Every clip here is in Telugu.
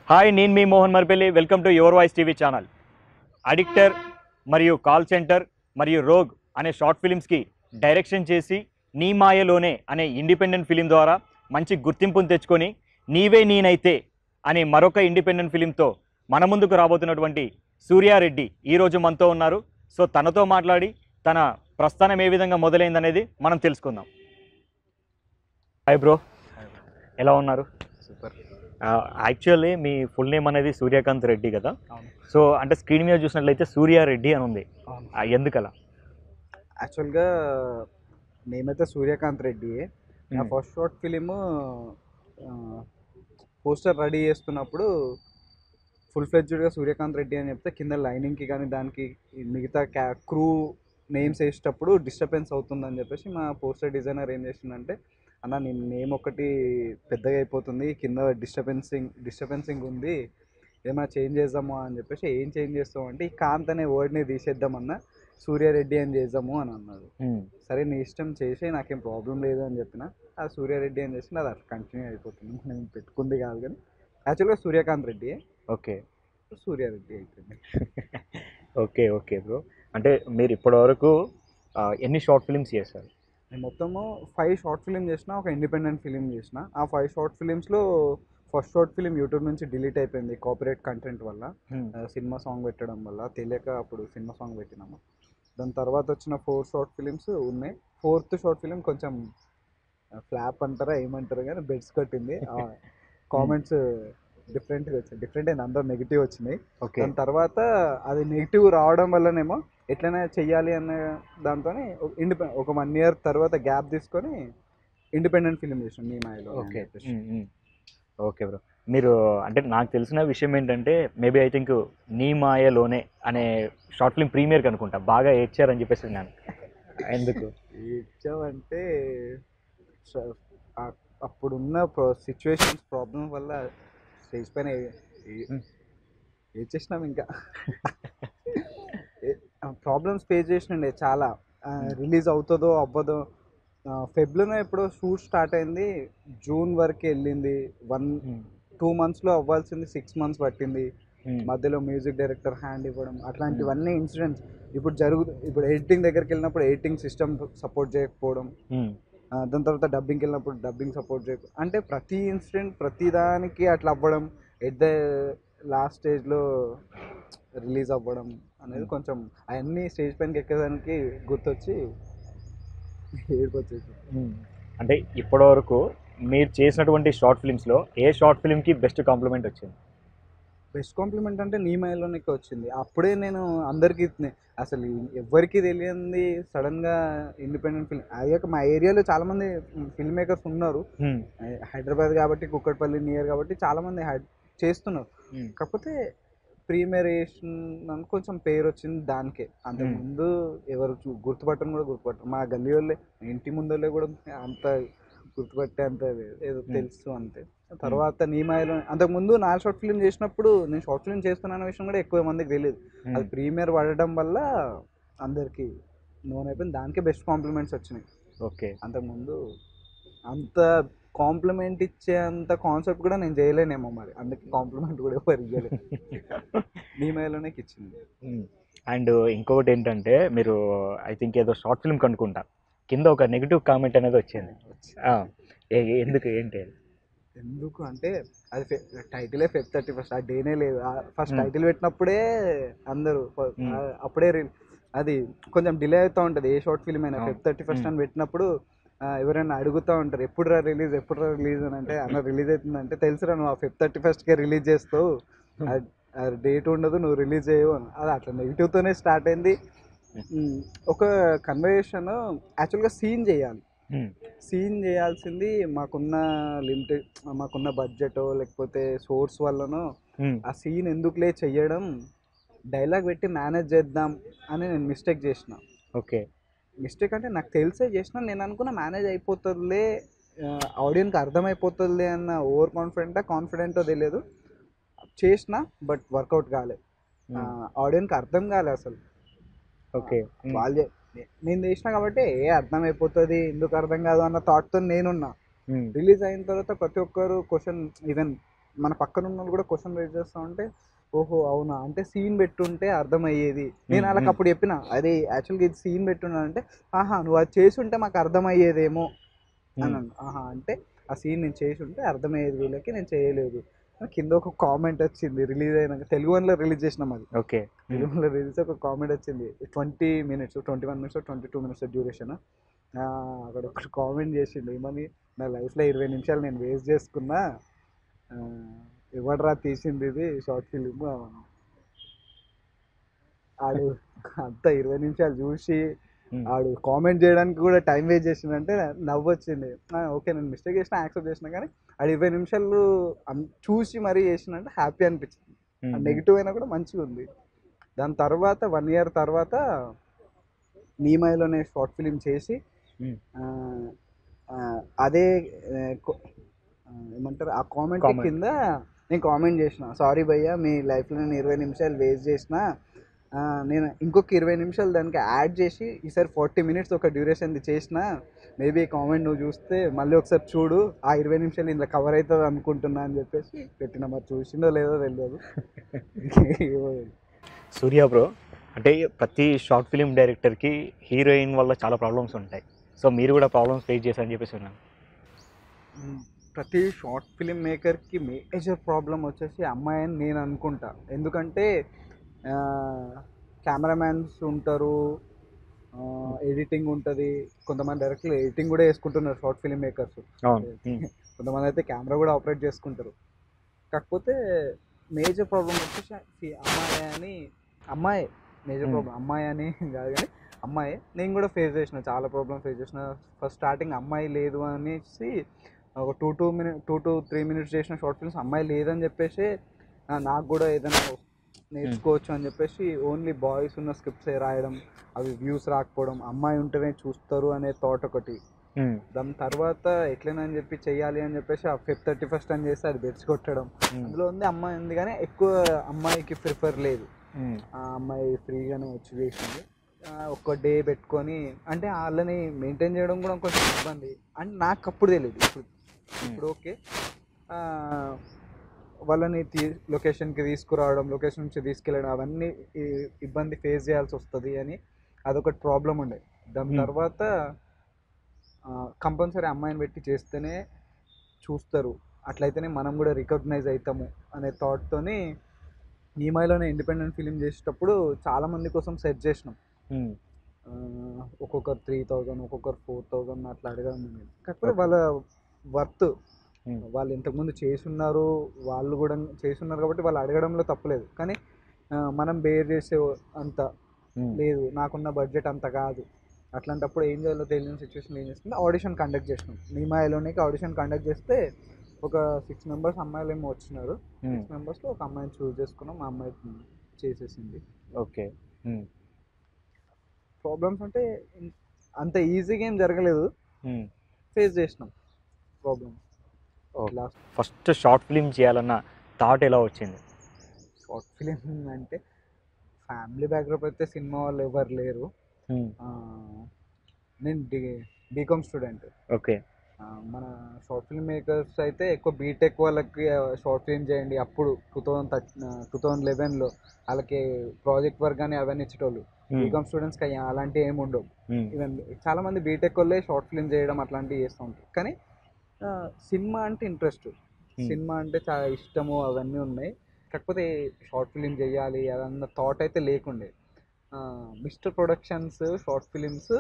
హాయ్ నేను మీ Mohan Marpalli welcome to your voice TV channel అడిక్టర్ మరియు కాల్ సెంటర్ మరియు రోగ్ అనే షార్ట్ ఫిలిమ్స్కి డైరెక్షన్ చేసి నీ మాయలోనే అనే ఇండిపెండెంట్ ఫిలిం ద్వారా మంచి గుర్తింపును తెచ్చుకొని నీవే నేనైతే అనే మరొక ఇండిపెండెంట్ ఫిలింతో మన ముందుకు రాబోతున్నటువంటి సూర్యారెడ్డి ఈరోజు మనతో ఉన్నారు సో తనతో మాట్లాడి తన ప్రస్థానం ఏ విధంగా మొదలైందనేది మనం తెలుసుకుందాం హాయ్ బ్రో ఎలా ఉన్నారు సూపర్ యాక్చువల్లీ మీ ఫుల్ నేమ్ అనేది సూర్యకాంత్ రెడ్డి కదా అవును. సో అంటే స్క్రీన్ మీద చూసినట్లయితే సూర్యారెడ్డి అని ఉంది అవును. ఆ, ఎందుకలా యాక్చువల్గా నేమైతే సూర్యకాంత్ రెడ్డి నా Hmm. First short film poster ready చేస్తున్నప్పుడు ఫుల్ ఫ్లెడ్జ్డ్గా సూర్యకాంత్ రెడ్డి అని చెప్తే కింద లైనింగ్కి కానీ దానికి ఈ మిగతా క్యా క్రూ నేమ్స్ వేసేటప్పుడు డిస్టర్బెన్స్ అవుతుందని చెప్పేసి మా పోస్టర్ డిజైనర్ ఏం చేసిందంటే అన్న నేను నేమ్ ఒకటి పెద్దగా అయిపోతుంది కింద డిస్టర్బెన్సింగ్ డిస్టర్బెన్సింగ్ ఉంది ఏమైనా చేంజ్ చేద్దామా అని చెప్పేసి ఏం చేంజ్ చేస్తాం అంటే ఈ కాంత్ అనే వర్డ్ని తీసేద్దామన్నా సూర్యారెడ్డి అని చేద్దాము అని అన్నాడు మ్మ్. సరే నీ ఇష్టం చేసి నాకేం ప్రాబ్లం లేదు అని చెప్పిన ఆ సూర్యారెడ్డి అని చేసి అది అట్లా కంటిన్యూ అయిపోతుంది నేను పెట్టుకుంది కాదు కానీ యాక్చువల్గా సూర్యకాంత్ రెడ్డి ఓకే సూర్యారెడ్డి అయిపోయింది ఓకే ఓకే బ్రో అంటే మీరు ఇప్పటివరకు ఆ, ఎన్ని షార్ట్ ఫిల్మ్స్ చేశారు నేను మొత్తము ఫైవ్ షార్ట్ ఫిలిం చేసిన ఒక ఇండిపెండెంట్ ఫిలిం చేసిన ఆ ఫైవ్ షార్ట్ ఫిలిమ్స్లో ఫస్ట్ షార్ట్ ఫిలిం యూట్యూబ్ నుంచి డిలీట్ అయిపోయింది కాపీరైట్ కంటెంట్ వల్ల ఆ, సినిమా సాంగ్ పెట్టడం వల్ల తెలియక అప్పుడు సినిమా సాంగ్ పెట్టినాము దాని తర్వాత వచ్చిన ఫోర్ షార్ట్ ఫిలిమ్స్ ఉన్నాయి ఫోర్త్ షార్ట్ ఫిలిం కొంచెం ఫ్లాప్ అంటారా ఏమంటారు కానీ బెడ్స్ కట్టింది కామెంట్స్ డిఫరెంట్గా వచ్చింది డిఫరెంట్ అయిన అందరూ నెగిటివ్ వచ్చినాయి ఓకే దాని తర్వాత అది నెగిటివ్ రావడం వల్లనేమో ఎట్లైనా చెయ్యాలి అనే దాంతో ఇండిపెండెంట్ ఒక వన్ ఇయర్ తర్వాత గ్యాప్ తీసుకొని ఇండిపెండెంట్ ఫిలిం చేసాం మీ మాయలో అని ఓకే చెప్పేసి. ఓకే బ్రో మీరు అంటే నాకు తెలిసిన విషయం ఏంటంటే మేబీ ఐ థింక్ నీ మాయలోనే అనే షార్ట్ ఫిల్మ్ ప్రీమియర్కి అనుకుంటా బాగా ఏడ్చారని చెప్పేసి నేను ఎందుకు ఇచ్చామంటే స- ఆ- అప్పుడున్న సిచ్యువేషన్స్ ప్రాబ్లం వల్ల స్టేజ్ పైన Hmm. ఏడ్చేసినాం ఇంకా ప్రాబ్లమ్స్ ఫేస్ చేసినండే చాలా రిలీజ్ అవుతుందో అవ్వదో ఫెబ్లోనే ఎప్పుడో షూట్ స్టార్ట్ అయింది జూన్ వరకు వెళ్ళింది వన్ టూ మంత్స్లో అవ్వాల్సింది సిక్స్ మంత్స్ పట్టింది మ్మ్. మధ్యలో మ్యూజిక్ డైరెక్టర్ హ్యాండ్ ఇవ్వడం అట్లాంటివన్నీ ఇన్సిడెంట్స్ ఇప్పుడు జరుగు ఇప్పుడు ఎడిటింగ్ దగ్గరికి వెళ్ళినప్పుడు ఎడిటింగ్ సిస్టమ్ సపోర్ట్ చేయకపోవడం మ్మ్. ఆ, దాని తర్వాత డబ్బింగ్కి వెళ్ళినప్పుడు డబ్బింగ్ సపోర్ట్ చేయక అంటే ప్రతి ఇన్సిడెంట్ ప్రతి దానికి అట్లా అవ్వడం ఎట్ ద లాస్ట్ స్టేజ్లో రిలీజ్ అవ్వడం అనేది Hmm. కొంచెం అవన్నీ స్టేజ్ పైనకి ఎక్కేదానికి గుర్తొచ్చి ఏడుపు వచ్చేసి మ్మ్. అంటే ఇప్పటివరకు మీరు చేసినటువంటి షార్ట్ ఫిల్మ్స్లో ఏ షార్ట్ ఫిల్మ్కి బెస్ట్ కాంప్లిమెంట్ వచ్చింది బెస్ట్ కాంప్లిమెంట్ అంటే నీ మైల్లోనే వచ్చింది అప్పుడే నేను అందరికీ నే- అసలు ఎవరికి తెలియంది సడన్గా ఇండిపెండెంట్ ఫిల్మ్ అయ్యాక మా ఏరియాలో చాలామంది ఫిల్మ్ మేకర్స్ ఉన్నారు మ్మ్. హైదరాబాద్ కాబట్టి కుక్కట్పల్లి నియర్ కాబట్టి చాలామంది హై చేస్తున్నారు మ్మ్. కాకపోతే ప్రీమియరేషన్ అని కొంచెం పేరు వచ్చింది దానికే అంతకుముందు ఎవరు చూ గుర్తుపట్టను కూడా గుర్తుపట్టరు మా గల్లీ వాళ్ళే ఇంటి ముందోళ్ళే కూడా అంత గుర్తుపట్టే అంత లేదు. ఏదో Hmm. తెలుసు అంతే తర్వాత నీమాయలో అంతకుముందు నా షార్ట్ ఫిల్మ్ చేసినప్పుడు నేను షార్ట్ ఫిల్మ్ చేస్తున్నాను విషయం కూడా ఎక్కువ మందికి తెలియదు అది ప్రీమియర్ పడడం వల్ల అందరికి నోన్ అయిపోయింది దానికే బెస్ట్ కాంప్లిమెంట్స్ వచ్చినాయి ఓకే అంతకుముందు అంత కాంప్లిమెంట్ ఇచ్చే అంత కాన్సెప్ట్ కూడా నేను చేయలేనేమో మరి అందుకే కాంప్లిమెంట్ కూడా ఎవరు ఇవ్వలేదు నీమయలోనే ఇచ్చింది అండ్ ఇంకొకటి ఏంటంటే మీరు ఐ థింక్ ఏదో షార్ట్ ఫిల్మ్ కనుక్కుంటా కింద ఒక నెగిటివ్ కామెంట్ అనేది వచ్చింది ఆ, ఏ- ఏ- ఎందుకు ఏంటి అది? ఎందుకు అంటే అది టైటిలే ఫెబ్ థర్టీ ఫస్ట్ ఆ డేనే లేదు ఫస్ట్ Hmm. టైటిల్ పెట్టినప్పుడే అందరూ ఫ- Hmm. ఆ- అప్పుడే re- అది కొంచెం డిలే అవుతూ ఉంటుంది ఏ షార్ట్ ఫిల్మ్ అయినా అవును. Feb thirty first Hmm. అని పెట్టినప్పుడు ఆ, ఎవరైనా అడుగుతూ ఉంటారు ఎప్పుడు రా రిలీజ్ ఎప్పుడు రా రిలీజ్ అని అంటే అన్న రిలీజ్ అవుతుందంటే తెలుసురా నువ్వు ఆ ఫెబ్ థర్టీ ఫస్ట్కే రిలీజ్ చేస్తావు డేట్ ఉండదు నువ్వు రిలీజ్ చేయవు అని అది అట్లా నెగిటివ్తోనే స్టార్ట్ అయింది Hmm. ఒక కన్వర్జేషన్ యాక్చువల్గా సీన్ చేయాలి మ్మ్. సీన్ చేయాల్సింది మాకున్న లిమిటెడ్ మాకున్న బడ్జెట్ లేకపోతే సోర్స్ వల్లనో మ్మ్. ఆ సీన్ ఎందుకులే చెయ్యడం డైలాగ్ పెట్టి మేనేజ్ చేద్దాం అని నేను మిస్టేక్ చేసిన ఓకే మిస్టేక్ అంటే నాకు తెలిసే చేసిన నేను అనుకున్న మేనేజ్ అయిపోతుందిలే ఆడియన్కి అర్థమైపోతుందిలే అన్న ఓవర్ కాన్ఫిడెంటా కాన్ఫిడెంటో తెలియదు చేసిన బట్ వర్కౌట్ కాలే మ్మ్. ఆడియన్కి అర్థం కాలే అసలు ఓకే మ్మ్. వాళ్ళు చే- నే- నేను చేసిన కాబట్టి ఏ అర్థమైపోతుంది ఎందుకు అర్థం కాదు అన్న థాట్తో నేనున్నా మ్మ్. రిలీజ్ అయిన తర్వాత ప్రతి ఒక్కరు క్వశ్చన్ ఈవెన్ మన పక్కన ఉన్న వాళ్ళు కూడా క్వశ్చన్ రైజ్ చేస్తా ఉంటే ఓహో అవునా అంటే సీన్ పెట్టుంటే అర్థమయ్యేది నేను మ్మ్, వాళ్ళకి మ్మ్. అప్పుడు చెప్పిన అదే యాక్చువల్గా ఇది సీన్ పెట్టున్నా అంటే ఆహా నువ్వు అది చేసి ఉంటే మాకు అర్థమయ్యేదేమో అని అన్నాను. ఆహా అంటే ఆ సీన్ నేను చేసి ఉంటే అర్థమయ్యేది వీళ్ళకి నేను చేయలేదు అని కింద ఒక కామెంట్ వచ్చింది రిలీజ్ అయినాక తెలుగు వన్లో రిలీజ్ చేసినాం అది ఓకే తెలుగు వన్లో రిలీజ్ ఒక కామెంట్ వచ్చింది twenty minutes twenty one minutes twenty two minutes duration అక్కడ ఒక కామెంట్ చేసిండు ఏమని నా లైఫ్లో ఇరవై నిమిషాలు నేను వేస్ట్ చేసుకున్నా ఆ, ఎవడ్రా తీసింది ఇది షార్ట్ ఫిలిం ఆడు అంత ఇరవై నిమిషాలు చూసి ఆడు కామెంట్ చేయడానికి కూడా టైం వేస్ట్ చేసిందంటే నవ్వు వచ్చింది ఆ, ఓకే నేను మిస్టేక్ చేసిన యాక్సెప్ట్ చేసిన కానీ ఆడు ఇరవై నిమిషాలు అన్- చూసి మరీ చేసినంటే హ్యాపీ అనిపించింది నెగిటివ్ అయినా కూడా మంచిగా ఉంది దాని తర్వాత వన్ ఇయర్ తర్వాత నీమాయిలోనే షార్ట్ ఫిలిం చేసి Hmm. ఆ, ఆ, అదే ఆ, కొ- ఆ, ఏమంటారు ఆ కామెంట్ Comment. కింద నేను కామెంట్ చేసిన సారీ భయ్యా మీ లైఫ్లో నేను ఇరవై నిమిషాలు వేస్ట్ చేసిన ఆ, నేను ఇంకొక ఇరవై నిమిషాలు దానికి యాడ్ చేసి ఈసారి ఫార్టీ మినిట్స్ ఒక డ్యూరేషన్ది చేసిన మేబీ కామెంట్ నువ్వు చూస్తే మళ్ళీ ఒకసారి చూడు ఆ ఇరవై నిమిషాలు ఇందులో కవర్ అవుతుంది అనుకుంటున్నా అని చెప్పేసి పెట్టిన మరి చూసిండో లేదో తెలియదు ఏమో తెలియదు. సూర్య బ్రో అంటే ప్రతి షార్ట్ ఫిలిం డైరెక్టర్కి హీరోయిన్ వల్ల చాలా ప్రాబ్లమ్స్ ఉంటాయి సో మీరు కూడా ప్రాబ్లమ్స్ ఫేస్ చేశారని చెప్పేసి విన్నాను మ్, ప్రతి షార్ట్ ఫిలిం మేకర్కి మేజర్ ప్రాబ్లం వచ్చేసి అమ్మాయి అని నేను అనుకుంటా ఎందుకంటే కెమెరామ్యాన్స్ ఉంటారు ఎడిటింగ్ ఉంటుంది కొంతమంది డైరెక్ట్లీ ఎడిటింగ్ కూడా వేసుకుంటున్నారు షార్ట్ ఫిలిం మేకర్స్ అవును కొంతమంది అయితే కెమెరా కూడా ఆపరేట్ చేసుకుంటారు కాకపోతే మేజర్ ప్రాబ్లం వచ్చేసి ఈ అమ్మాయి అని అమ్మాయి మేజర్ Hmm. ప్రాబ్లం అమ్మాయి అని కాదు కానీ అమ్మాయి నేను కూడా ఫేస్ చేసిన చాలా ప్రాబ్లమ్ ఫేస్ చేసిన ఫస్ట్ స్టార్టింగ్ అమ్మాయి లేదు అనేసి ఒక two two minute two to three minutes చేసిన షార్ట్ ఫిల్మ్స్ అమ్మాయి లేదని చెప్పేసి ఆ, నాకు కూడా ఏదైనా నేర్చుకోవచ్చు అని చెప్పేసి ఓన్లీ బాయ్స్ ఉన్న స్క్రిప్ట్స్ రాయడం అవి వ్యూస్ రాకపోవడం అమ్మాయి ఉంటేనే చూస్తారు అనే థాట్ ఒకటి ఉమ్, దాని తర్వాత ఎట్లనని చెప్పి చెయ్యాలి అని చెప్పేసి ఆ ఫిఫ్త్ థర్టీ ఫస్ట్ అని చేస్తే అది బెడ్స్ కొట్టడం ఉమ్, అందులో ఉంది అమ్మాయి ఉంది కానీ ఎక్కువ అమ్మాయికి ప్రిఫర్ లేదు ఉమ్, ఆ అమ్మాయి ఫ్రీగానే వచ్చి చేసింది ఆ, ఒక్క డే పెట్టుకొని అంటే వాళ్ళని మెయింటైన్ చేయడం కూడా కొంచెం ఇబ్బంది అండ్ నాకు అప్పుడు తెలియదు ఇప్పుడు ఇప్పుడు ఓకే ఆ, వాళ్ళని తీ లొకేషన్కి తీసుకురావడం లొకేషన్ నుంచి తీసుకెళ్ళడం అవన్నీ ఈ- ఇబ్బంది ఫేస్ చేయాల్సి వస్తుంది అని అదొకటి ప్రాబ్లం ఉండే దాని Hmm. తర్వాత కంపల్సరీ అమ్మాయిని పెట్టి చేస్తేనే చూస్తారు అట్లయితేనే మనం కూడా రికగ్నైజ్ అవుతాము అనే థాట్తోని నీమాయిలోనే ఇండిపెండెంట్ ఫిలిం చేసేటప్పుడు చాలా మంది కోసం సెట్ చేసినాం ఉమ్, ఆ, ఒక్కొక్కరు త్రీ థౌజండ్ ఒక్కొక్కరు ఫోర్ థౌజండ్ అట్లా అడగడం జరిగింది. కాకపోతే వాళ్ళ వర్త్ ఉమ్, వాళ్ళు ఇంతకుముందు చేసున్నారు వాళ్ళు కూడా చేసున్నారు కాబట్టి వాళ్ళు అడగడంలో తప్పలేదు కానీ ఆ, మనం బేర్ చేసే అంత ఉమ్, లేదు నాకున్న బడ్జెట్ అంత కాదు అట్లాంటప్పుడు ఏం చేయాలో తెలియని సిచ్యువేషన్ ఏం చేస్తుంది ఆడిషన్ కండక్ట్ చేసినాం నీమాయలోనే ఆడిషన్ కండక్ట్ చేస్తే ఒక సిక్స్ మెంబర్స్ అమ్మాయిలు ఏమో వచ్చినారు ఉమ్, సిక్స్ మెంబర్స్లో ఒక అమ్మాయిని చూస్ చేసుకున్నాం ఆ అమ్మాయి చేసేసింది ఓకే ఉమ్, ప్రాబ్లమ్స్ అంటే ఇన్- అంత ఈజీగా ఏం జరగలేదు ఉమ్. ఫేస్ చేసినాం problem okay. Last first short film చేయాలన్న థాట్ ఎలా వచ్చింది షార్ట్ ఫిలిం అంటే ఫ్యామిలీ బ్యాక్గ్రౌండ్ అయితే సినిమా వాళ్ళు ఎవరు లేరు ఉమ్, ఆ, నేను డి బీకామ్ స్టూడెంట్ ఓకే మన షార్ట్ ఫిల్మ్ మేకర్స్ అయితే ఎక్కువ బీటెక్ వాళ్ళకి షార్ట్ ఫిల్మ్ చేయండి అప్పుడు two thousand thirty two thousand లెవెన్లో వాళ్ళకి ప్రాజెక్ట్ వర్క్ కానీ అవన్నీ ఇచ్చేటోళ్ళు ఉమ్, బీకామ్ స్టూడెంట్స్కి అయ్యా అలాంటివి ఏమి ఉండవు ఉమ్, ఈవెన్ చాలా మంది బీటెక్ వాళ్ళే షార్ట్ ఫిల్మ్ చేయడం అట్లాంటివి చేస్తూ ఉంటారు కానీ ఆ, సినిమా అంటే ఇంట్రెస్ట్ సినిమా అంటే చాలా ఇష్టము అవన్నీ ఉన్నాయి కాకపోతే షార్ట్ ఫిలిం చేయాలి అదన్న థాట్ అయితే లేకుండే మిస్టర్ ప్రొడక్షన్స్ షార్ట్ ఫిలిమ్స్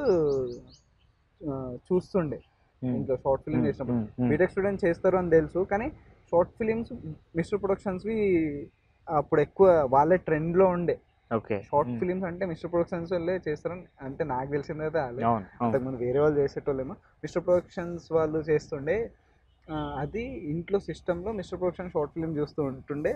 చూస్తుండే ఉమ్, ఇంట్లో షార్ట్ ఫిలిం ఉమ్, చేసినప్పుడు ఉమ్, ఉమ్, బీటెక్ స్టూడెంట్ చేస్తారు అని తెలుసు కానీ షార్ట్ ఫిలిమ్స్ మిస్టర్ ప్రొడక్షన్స్వి అప్పుడు ఎక్కువ వాళ్ళే ట్రెండ్లో ఉండే ఓకే షార్ట్ ఉమ్, ఫిలిమ్స్ అంటే మిస్టర్ ప్రొడక్షన్స్ వాళ్ళే చేస్తారని అంటే నాకు తెలిసింది అయితే వాళ్ళే అవును అవును అంతకుముందు వేరే వాళ్ళు చేసేటోళ్ళేమో మిస్టర్ ప్రొడక్షన్స్ వాళ్ళు చేస్తుండే ఆ, అది ఇంట్లో సిస్టంలో మిస్టర్ ప్రొడక్షన్ షార్ట్ ఫిల్మ్ చూస్తూ ఉంటుండే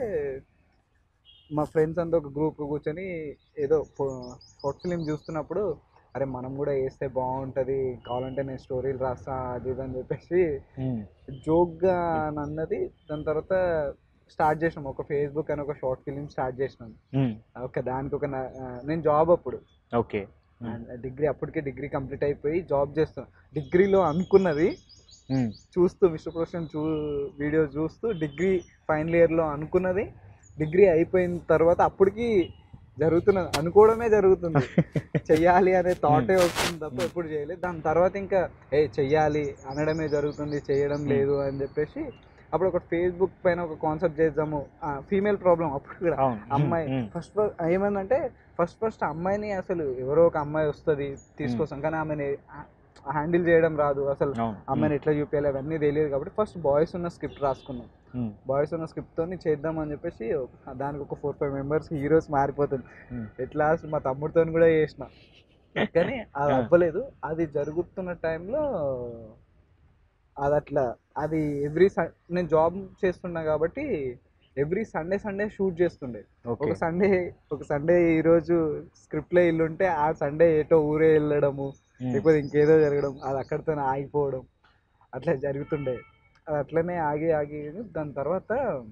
మా ఫ్రెండ్స్ అంతా ఒక గ్రూప్ కూర్చొని ఏదో షార్ట్ ఫిలిం చూస్తున్నప్పుడు అరే మనం కూడా వేస్తే బాగుంటుంది కావాలంటే నేను స్టోరీలు రాస్తా అది ఇది అని చెప్పేసి ఉమ్, జోక్గా అని అన్నది దాని తర్వాత స్టార్ట్ చేసినాం ఒక ఫేస్బుక్ అని ఒక షార్ట్ ఫిలిం స్టార్ట్ చేసినాం ఉమ్, ఒక దానికి ఒక నా- ఆ, నేను జాబ్ అప్పుడు ఓకే ఉమ్, డిగ్రీ అప్పటికే డిగ్రీ కంప్లీట్ అయిపోయి జాబ్ చేస్తాను డిగ్రీలో అనుకున్నది ఉమ్, చూస్తూ మిస్టర్ ప్రొఫెషన్ చూ వీడియో చూస్తూ డిగ్రీ ఫైనల్ ఇయర్లో అనుకున్నది డిగ్రీ అయిపోయిన తర్వాత అప్పటికి జరుగుతున్నది అనుకోవడమే జరుగుతుంది చెయ్యాలి అనే థాటే వస్తుంది తప్ప ఎప్పుడు చేయలేదు దాని తర్వాత ఇంకా ఏ చెయ్యాలి అనడమే జరుగుతుంది చేయడం లేదు అని చెప్పేసి అప్పుడు ఒక ఫేస్బుక్ పైన ఒక కాన్సెప్ట్ చేద్దాము ఫీమేల్ ప్రాబ్లం అప్పుడు కూడా అవును అమ్మాయి ఉమ్, ఫస్ట్ ఏమందంటే ఫస్ట్ ఫస్ట్ అమ్మాయిని అసలు ఎవరో ఒక అమ్మాయి వస్తుంది తీసుకొస్తాం కానీ ఆమెని హ్యాండిల్ చేయడం రాదు అసలు అవును అమ్మాయిని ఎట్లా చూపించాలి అవన్నీ తెలియదు కాబట్టి ఫస్ట్ బాయ్స్ ఉన్న స్క్రిప్ట్ రాసుకున్నాం ఉమ్, బాయ్స్ ఉన్న స్క్రిప్ట్ తోని చేద్దాం అని చెప్పేసి ఒక- దానికి ఒక ఫోర్ ఫైవ్ మెంబర్స్ హీరోస్ మారిపోతుంది ఉమ్, ఎట్లా మా తమ్ముడితో కూడా చేసిన కానీ అది ఆ. అవ్వలేదు అది జరుగుతున్న టైంలో అది అట్లా అది ఎవ్రీ నేను జాబ్ చేస్తున్నా కాబట్టి ఎవ్రీ సండే సండే షూట్ చేస్తుండే ఓకే ఒక సండే ఒక సండే ఈ రోజు స్క్రిప్ట్లో ఇల్లుంటే ఆ సండే ఏటో ఊరే వెళ్ళడము ఉమ్, లేకపోతే ఇంకేదో జరగడం అది అక్కడితో ఆగిపోవడం అట్లా జరుగుతుండే అది అట్లనే ఆగి ఆగి దాని తర్వాత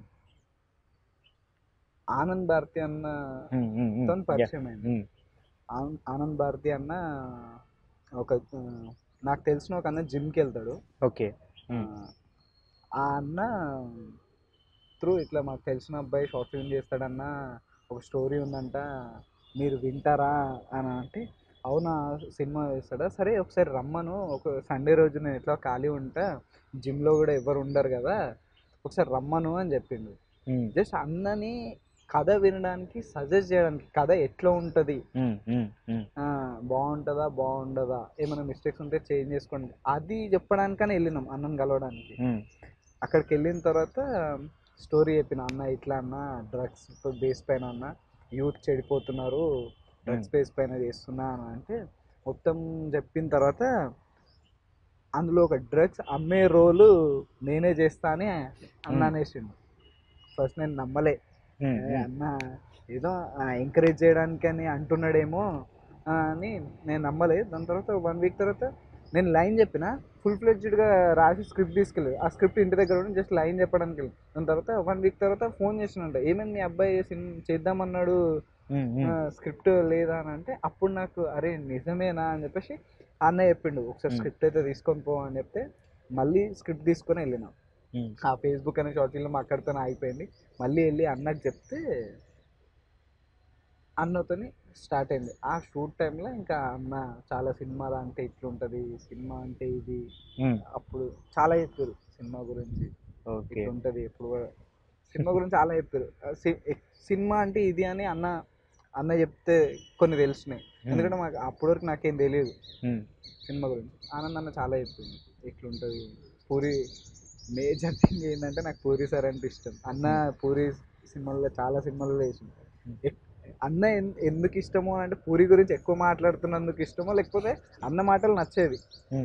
ఆనంద్ భారతి అన్న ఉమ్, ఉమ్, ఉమ్, తో yeah, పరిచయం అయింది ఉమ్, ఆనంద్ ఆనంద్ భారతి అన్న ఒక ఆ, నాకు తెలిసిన ఒక అన్న జిమ్కి వెళ్తాడు ఓకే ఆ, ఆ అన్న త్రూ ఇట్లా మాకు తెలిసిన అబ్బాయి షార్ట్ ఫిల్మ్ చేస్తాడన్న ఒక స్టోరీ ఉందంట మీరు వింటారా అని అంటే అవునా సినిమా వేస్తాడా సరే ఒకసారి రమ్మను ఒక సండే రోజు నేను ఎట్లా ఖాళీ ఉంటా జిమ్లో కూడా ఎవరు ఉండరు కదా ఒకసారి రమ్మను అని చెప్పిండు ఉమ్, జస్ట్ అన్నని కథ వినడానికి సజెస్ట్ చేయడానికి కథ ఎట్లా ఉంటుంది ఉమ్, ఉమ్, ఉమ్, బాగుంటుందా బాగుండదా ఏమైనా మిస్టేక్స్ ఉంటే చేంజ్ చేసుకోండి అది చెప్పడానికనే వెళ్ళినాం అన్నం కలవడానికి ఉమ్, అక్కడికి వెళ్ళిన తర్వాత స్టోరీ చెప్పిన అన్న ఇట్లా అన్న డ్రగ్స్ బేస్ పైన అన్న యూత్ చెడిపోతున్నారు డ్రగ్స్ బేస్ పైన చేస్తున్నా అని అంటే మొత్తం చెప్పిన తర్వాత అందులో ఒక డ్రగ్స్ అమ్మే రోలు నేనే చేస్తా అని అన్న Hmm. అనేసిండు ఫస్ట్ నేను నమ్మలే ఉమ్, ఏ ఉమ్, అన్న ఏదో ఎంకరేజ్ చేయడానికి అని అంటున్నాడేమో ఆ, అని నేను నమ్మలేదు దాని తర్వాత వన్ వీక్ తర్వాత నేను లైన్ చెప్పిన ఫుల్ ఫ్లెడ్జ్డ్గా రాసి స్క్రిప్ట్ తీసుకెళ్ళి ఆ స్క్రిప్ట్ ఇంటి దగ్గర ఉండి జస్ట్ లైన్ చెప్పడానికి వెళ్ళి దాని తర్వాత వన్ వీక్ తర్వాత ఫోన్ చేసినంట ఏమైంది మీ అబ్బాయి సినిమా చేద్దామన్నాడు ఉమ్, ఉమ్, స్క్రిప్ట్ లేదా అని అంటే అప్పుడు నాకు అరే నిజమేనా అని చెప్పేసి ఆ అన్న చెప్పిండు ఒకసారి Hmm. స్క్రిప్ట్ అయితే తీసుకొని పో అని చెప్తే మళ్ళీ స్క్రిప్ట్ తీసుకొని వెళ్ళినాం ఉమ్, ఆ ఫేస్బుక్ అనే షార్ట్ ఫిల్మ్ అక్కడితో అయిపోయింది మళ్ళీ వెళ్ళి అన్నకు చెప్తే అన్నతోని స్టార్ట్ అయింది ఆ షూట్ టైంలో ఇంకా అన్న చాలా సినిమాలు అంటే ఇట్లుంటుంది సినిమా అంటే ఇది ఉమ్, అప్పుడు చాలా చెప్పారు సినిమా గురించి ఓకే ఇట్లుంటుంది ఎప్పుడు కూడా సినిమా గురించి చాలా చెప్పారు ఆ సి- ఎ- సినిమా అంటే ఇది అని అన్న అన్న చెప్తే కొన్ని తెలిసినాయి ఎందుకంటే మాకు అప్పటి వరకు నాకేం తెలియదు ఉమ్, సినిమా గురించి ఆనంద్ అన్న చాలా చెప్పింది ఇట్లుంటుంది పూరి మేజర్ థింగ్ ఏంటంటే నాకు పూరి సార్ అంటే ఇష్టం అన్న పూరి సినిమాల్లో చాలా సినిమాల్లో వేసింది ఎక్- అన్న ఎన్- ఎందుకు ఇష్టమో అని అంటే పూరి గురించి ఎక్కువ మాట్లాడుతున్నందుకు ఇష్టమో లేకపోతే అన్న మాటలు నచ్చేది ఉమ్,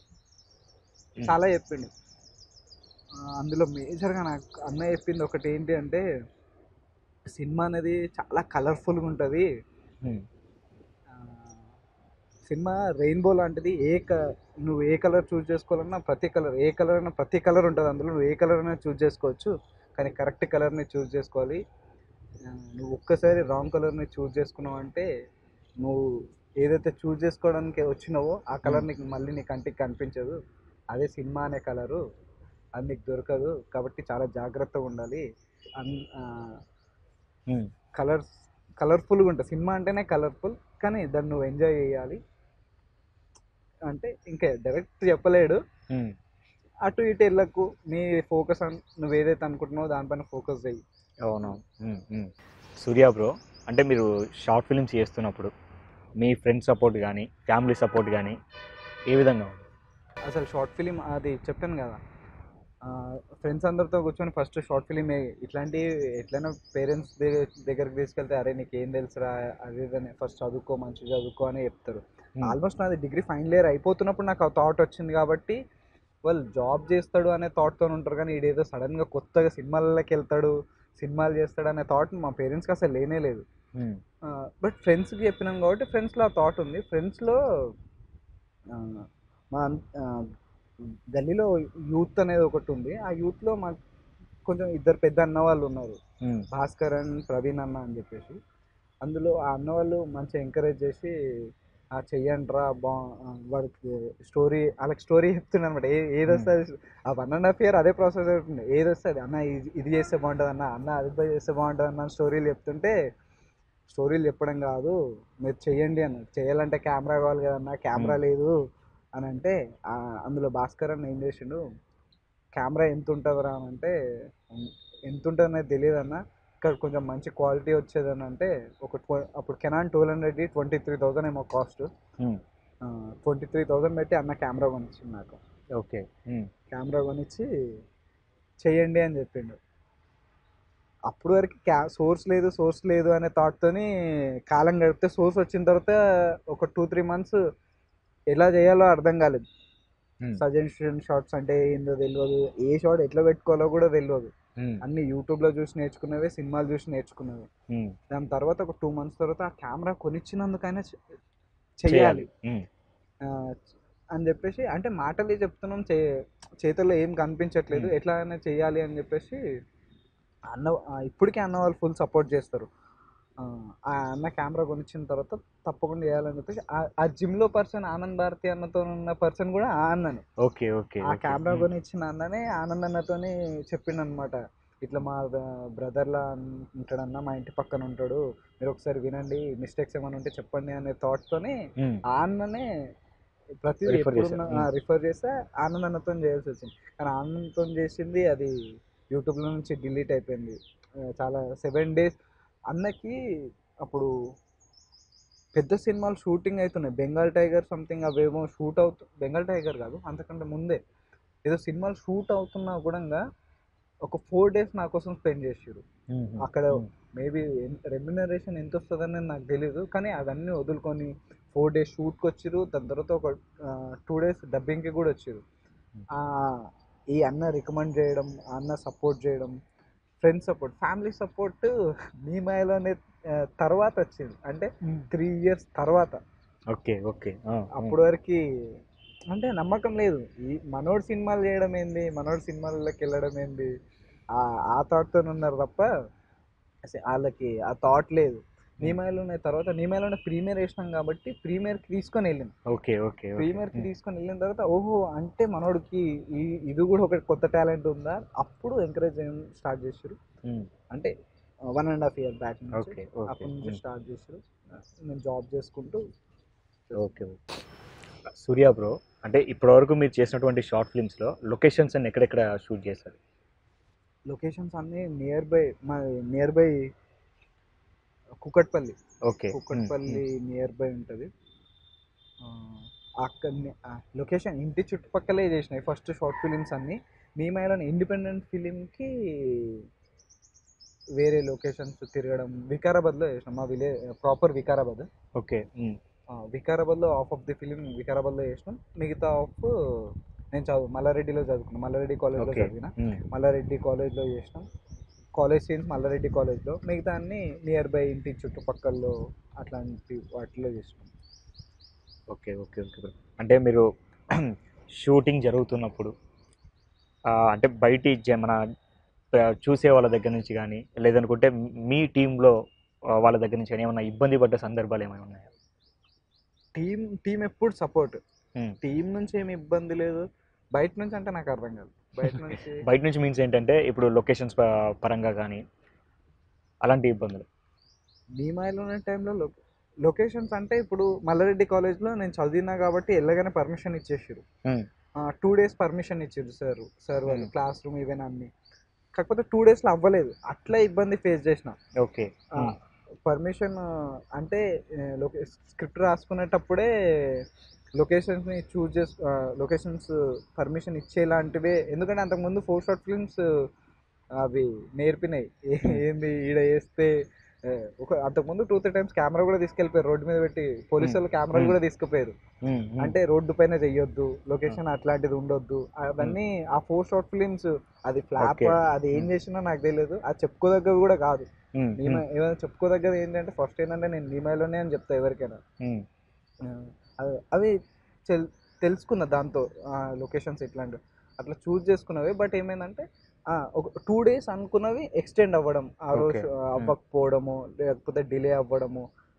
Hmm. చాలా చెప్పిండు ఆ, అందులో మేజర్గా నాకు అన్న చెప్పింది ఒకటి ఏంటి అంటే సినిమా అనేది చాలా కలర్ఫుల్గా ఉంటుంది ఉమ్, ఆ, సినిమా రెయిన్బో లాంటిది ఏ క నువ్వు ఏ కలర్ చూస్ చేసుకోవాలన్నా ప్రతి కలర్ ఏ కలర్ అయినా ప్రతి కలర్ ఉంటుంది అందులో నువ్వు ఏ కలర్ అయినా చూస్ చేసుకోవచ్చు కానీ కరెక్ట్ కలర్ని చూస్ చేసుకోవాలి ఆ, నువ్వు ఒక్కసారి రాంగ్ కలర్ని చూస్ చేసుకున్నావు అంటే నువ్వు ఏదైతే చూస్ చేసుకోవడానికి వచ్చినావో ఆ కలర్ నీకు మళ్ళీ నీ కంటికి కనిపించదు అదే సినిమా అనే కలరు అది నీకు దొరకదు కాబట్టి చాలా జాగ్రత్తగా ఉండాలి అన్ ఉమ్, కలర్స్ కలర్ఫుల్గా ఉంటుంది సినిమా అంటేనే కలర్ఫుల్ కానీ దాన్ని నువ్వు ఎంజాయ్ చేయాలి అంటే ఇంకా డైరెక్ట్ చెప్పలేడు ఉమ్. అటు ఇటు వెళ్ళకు నీ ఫోకస్ అన్ నువ్వు ఏదైతే అనుకుంటున్నావో దానిపైన ఫోకస్ చేయి అవును ఉమ్, ఉమ్. సూర్య బ్రో అంటే మీరు షార్ట్ ఫిల్మ్స్ చేస్తున్నప్పుడు మీ ఫ్రెండ్ సపోర్ట్ కానీ ఫ్యామిలీ సపోర్ట్ కానీ ఏ విధంగా ఉంది అసలు షార్ట్ ఫిలిం అది చెప్పాను కదా ఫ్రెండ్స్ అందరితో కూర్చొని ఫస్ట్ షార్ట్ ఫిలిం ఇట్లాంటి ఎట్లైనా పేరెంట్స్ దగ్గరికి తీసుకెళ్తే అరే నీకు ఏం తెలుసురా అది ఇదని ఫస్ట్ చదువుకో మంచిగా చదువుకో అని చెప్తారు Hmm. ఆల్మోస్ట్ నాది డిగ్రీ ఫైనల్ ఇయర్ అయిపోతున్నప్పుడు నాకు ఆ థాట్ వచ్చింది కాబట్టి వాళ్ళు జాబ్ చేస్తాడు అనే థాట్తో ఉంటారు కానీ ఈడేదో సడన్గా కొత్తగా సినిమాలకి వెళ్తాడు సినిమాలు చేస్తాడు అనే థాట్ మా పేరెంట్స్కి అసలు లేనే లేదు ఉమ్, బట్ ఫ్రెండ్స్కి చెప్పినాం కాబట్టి ఫ్రెండ్స్లో ఆ థాట్ ఉంది ఫ్రెండ్స్లో మా ఆ, గల్లీలో యూత్ అనేది ఒకటి ఉంది ఆ యూత్లో మా కొంచెం ఇద్దరు పెద్ద అన్న వాళ్ళు ఉన్నారు ఉమ్, భాస్కర్ అండ్ ప్రవీణ్ అన్న అని చెప్పేసి అందులో ఆ అన్న వాళ్ళు మంచిగా ఎంకరేజ్ చేసి ఆ చెయ్యండిరా బా ఆ, వాడికి స్టోరీ వాళ్ళకి స్టోరీ చెప్తున్నాను అనమాట ఏ ఏది వస్తే అది ఆ వన్ అండ్ హాఫ్ ఇయర్ అదే ప్రాసెస్ అవుతుంది ఏది వస్తే అది అన్న ఇది ఇది చేస్తే బాగుంటుంది అన్న అన్న అది పోయి చేస్తే బాగుంటుంది అన్న స్టోరీలు చెప్తుంటే స్టోరీలు చెప్పడం కాదు మీరు చెయ్యండి అన్న చేయాలంటే కెమెరా కావాలి కదన్న కెమెరా లేదు అని అంటే ఆ, అందులో భాస్కర్ అన్న ఏం చేసిండు కెమెరా ఎంత ఉంటుందిరా అని అంటే ఎంత ఉంటుంది అనేది తెలియదు అన్న ఇక్కడ కొంచెం మంచి క్వాలిటీ వచ్చేదని అంటే ఒక tw- అప్పుడు Canon two hundred twenty three thousand ఏమో కాస్ట్ ఉమ్, ట్వంటీ త్రీ థౌసండ్ పెట్టి అన్న కెమెరా కొనిచ్చింది నాకు ఓకే ఉమ్, కెమెరా కొనిచ్చి చెయ్యండి అని చెప్పిండు అప్పుడు వరకు క్యా సోర్స్ లేదు సోర్స్ లేదు అనే థాట్తోని కాలం గడిపితే సోర్స్ వచ్చిన తర్వాత ఒక టూ త్రీ మంత్స్ ఎలా చేయాలో అర్థం కాలేదు ఉమ్, సజెషన్ షార్ట్స్ అంటే ఏందో తెలియదు ఏ షార్ట్ ఎట్లా పెట్టుకోవాలో కూడా తెలియదు ఉమ్, అన్ని యూట్యూబ్లో చూసి నేర్చుకున్నవే సినిమాలు చూసి నేర్చుకున్నవి ఉమ్, దాని తర్వాత ఒక టూ మంత్స్ తర్వాత ఆ కెమెరా కొనిచ్చినందుకైనా చె- చేయాలి చెయ్యాలి ఉమ్, ఆ, అని చెప్పేసి అంటే మాటలే చెప్తున్నాం చే చేతుల్లో ఏం కనిపించట్లేదు Hmm. ఎట్లా అయినా చేయాలి అని చెప్పేసి అన్న ఆ, ఇప్పటికీ అన్న వాళ్ళు ఫుల్ సపోర్ట్ చేస్తారు ఆ, ఆ అన్న కెమెరా కొనిచ్చిన తర్వాత తప్పకుండా చేయాలని చెప్పేసి ఆ- ఆ జిమ్లో పర్సన్ ఆనంద్ భారతి అన్నతో ఉన్న పర్సన్ కూడా ఆ అన్ననే ఓకే ఓకే ఆ ఓకే, కెమెరా ఉమ్, కొనిచ్చిన అన్ననే ఆనంద్ అన్నతోని చెప్పిండు అనమాట ఇట్లా మా బ్రదర్లా ఉంటాడన్న మా ఇంటి పక్కన ఉంటాడు మీరు ఒకసారి వినండి మిస్టేక్స్ ఏమైనా ఉంటే చెప్పండి అనే థాట్తోని ఉమ్, ఆ అన్ననే ప్రతి Refer ఎప్పుడు చేశారు. Hmm. రిఫర్ చేస్తే ఆనంద్ అన్నతో చేయాల్సి వచ్చింది కానీ ఆనంద్తో చేసింది అది యూట్యూబ్లో నుంచి డిలీట్ అయిపోయింది ఆ, చాలా సెవెన్ డేస్ అన్నకి అప్పుడు పెద్ద సినిమాలు షూటింగ్ అవుతున్నాయి బెంగాల్ టైగర్ సంథింగ్ అవేమో షూట్ అవుతు బెంగాల్ టైగర్ కాదు అంతకంటే ముందే ఏదో సినిమాలు షూట్ అవుతున్నా కూడా ఒక ఫోర్ డేస్ నా కోసం స్పెండ్ చేసారు ఉమ్, ఉమ్, అక్కడ ఉమ్, మేబీ రెమ్యునరేషన్ ఎంత వస్తుందని నాకు తెలియదు కానీ అవన్నీ వదులుకొని ఫోర్ డేస్ షూట్కి వచ్చిరు దాని తర్వాత ఒక టూ డేస్ డబ్బింగ్కి కూడా వచ్చిరు ఆ, ఈ అన్న రికమెండ్ చేయడం ఆ అన్న సపోర్ట్ చేయడం ఫ్రెండ్స్ సపోర్ట్ ఫ్యామిలీ సపోర్ట్ మీ మాయలోనే ఆ, తర్వాత వచ్చింది అంటే త్రీ ఇయర్స్ తర్వాత ఓకే ఓకే ఆ, ఆ, అప్పటి వరకు అంటే నమ్మకం లేదు ఈ మనోడు సినిమాలు చేయడం ఏంది మనోడు సినిమాలకి వెళ్ళడం ఏంది ఆ ఆ థాట్తో ఉన్నారు తప్ప అసలు వాళ్ళకి ఆ థాట్ లేదు నీమాయలోనే తర్వాత నీమాయలోనే ప్రీమియర్ వేసినాం కాబట్టి ప్రీమియర్కి తీసుకొని వెళ్ళింది ఓకే ఓకే ఓకే, ప్రీమియర్కి ఉమ్, తీసుకొని వెళ్ళిన తర్వాత ఓహో అంటే మనోడికి ఈ ఇది కూడా ఒక కొత్త టాలెంట్ ఉందా అప్పుడు ఎంకరేజ్ చేయడం స్టార్ట్ చేశారు ఉమ్, అంటే one and half year back నుంచి ఓకే ఓకే అప్పటి నుంచి ఉమ్. స్టార్ట్ చేశారు నేను జాబ్ చేసుకుంటూ ఓకే ఓకే సూర్య బ్రో అంటే ఇప్పటివరకు మీరు చేసినటువంటి షార్ట్ ఫిల్మ్స్లో లొకేషన్స్ అన్ని ఎక్కడెక్కడ షూట్ చేశారు లొకేషన్స్ అన్నీ నియర్ బై మా nearby Kukatpally okay Kukatpally nearby ఉంటుంది అక్కడ లొకేషన్ ఇంటి చుట్టుపక్కలే చేసినాయి ఫస్ట్ షార్ట్ ఫిలిమ్స్ అన్నీ మేమైనా ఇండిపెండెంట్ ఫిలింకి వేరే లొకేషన్స్ తిరగడం వికారాబాద్లో చేసినాం మా విలేజ్ ప్రాపర్ వికారాబాద్ ఓకే ఉమ్, ఆ, వికారాబాద్లో ఆఫ్ ఆఫ్ ది ఫిలిం వికారాబాద్లో చేసినాం మిగతా ఆఫ్ నేను చదువు మల్లారెడ్డిలో చదువుకున్నాను మల్లారెడ్డి కాలేజ్లో ఓకే చదివిన ఉమ్, మల్లారెడ్డి కాలేజ్లో చేసినాం కాలేజ్ సీన్స్ మల్లారెడ్డి కాలేజ్లో మిగతా అన్ని నియర్ బై ఇంటి చుట్టుపక్కల్లో అట్లాంటి వాటిలో చేసినాం ఓకే ఓకే ఓకే బ్రో అంటే మీరు షూటింగ్ జరుగుతున్నప్పుడు ఆ, అంటే బయటి జ- మన ఆ, చూసే వాళ్ళ దగ్గర నుంచి కానీ లేదనుకుంటే మీ టీంలో వాళ్ళ దగ్గర నుంచి కానీ ఏమైనా ఇబ్బంది పడ్డ సందర్భాలు ఏమైనా ఉన్నాయా టీం టీం ఎప్పుడు సపోర్ట్ Hmm. టీం నుంచి ఏమి ఇబ్బంది లేదు బయట నుంచి అంటే నాకు అర్థం కాదు బయట నుంచి బయట నుంచి మీన్స్ ఏంటంటే ఇప్పుడు లొకేషన్స్ పరంగా కానీ అలాంటి ఇబ్బందులు నీమాయిలో ఉన్న టైంలో లొ లొకేషన్స్ అంటే ఇప్పుడు మల్లారెడ్డి కాలేజ్లో నేను చదివినా కాబట్టి వెళ్ళగానే పర్మిషన్ ఇచ్చేసారు Hmm. టూ డేస్ పర్మిషన్ ఇచ్చారు సార్ సార్ వాళ్ళు Hmm. క్లాస్ రూమ్ ఈవెన్ అన్ని కాకపోతే టూ డేస్లో అవ్వలేదు అట్లా ఇబ్బంది ఫేస్ చేసిన ఓకే పర్మిషన్ అంటే లొకే స్క్రిప్ట్ రాసుకునేటప్పుడే లొకేషన్స్ని చూజ్ చేసు లొకేషన్స్ పర్మిషన్ ఇచ్చేలాంటివే ఎందుకంటే అంతకుముందు ఫోర్ షార్ట్ ఫిల్మ్స్ అవి నేర్పినాయి ఏ- ఏంది ఈడ వేస్తే ఆ, ఒక అంతకుముందు టూ త్రీ టైమ్స్ కెమెరా కూడా తీసుకెళ్ళిపోయారు రోడ్డు మీద పెట్టి పోలీసు వాళ్ళు కెమెరాలు Hmm. కూడా తీసుకుపోయారు అంటే రోడ్డు పైన చెయ్యొద్దు లొకేషన్ అట్లాంటిది ఉండొద్దు అవన్నీ ఆ ఫోర్ షార్ట్ ఫిలిమ్స్ అది ఫ్లాప్ Okay. అది ఏం Hmm. చేసినా నాకు తెలియదు అది చెప్పుకోదగ్గది కూడా కాదు నీమ ఏమైనా చెప్పుకోదగ్గది ఏంటంటే ఫస్ట్ ఏంటంటే నేను నీమైలోనే అని చెప్తా ఎవరికైనా ఆ, అవి- అవి తెల్ తెలుసుకున్న దాంతో లొకేషన్స్ ఇట్లాంటివి అట్లా చూస్ చేసుకున్నవి బట్ ఏమైందంటే ఆ, ఒక టూ డేస్ అనుకున్నవి ఎక్స్టెండ్ అవ్వడం ఆ రోజు Okay. ఆ, అవ్వకపోవడము లేకపోతే డిలే అవ్వడము